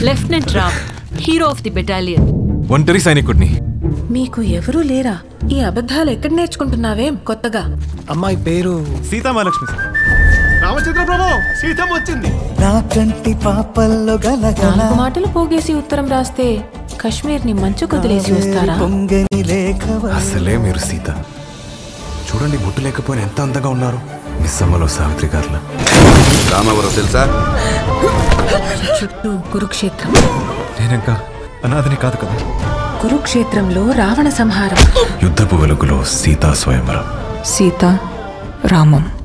lieutenant Ram hero of the battalion ఒంటరి సైనికుడిని మీకు ఎవరూ లేరా ఈ అబద్ధాలు ఎక్కడ నేర్చుకుంటున్నావేం కొత్తగా అమ్మాయి పేరు సీతామహాలక్ష్మి సార్ రామచంద్ర ప్రభు సీతమ్మ వచ్చింది నా కంటి పాపల్లో గలగల నాలుగు మాటలు పోగేసి ఉత్తరం రాస్తే కశ్మీర్ ని మంచు కొదిలేసి వస్తారా పొంగని లేఖవ అసలే మీరు సీత చూడండి బొట్టు లేకపోయినా ఎంత అందంగా ఉన్నారు మిస్సమ్మలో సావిత్రి గారులా రామవరం తెలుసా చుట్టూ కురుక్షేత్రం నేనింకా అనాథని కాదు కదా కురుక్షేత్రంలో రావణ సంహారం యుద్ధపు వెలుగులో సీతా స్వయంవరం సీత రామం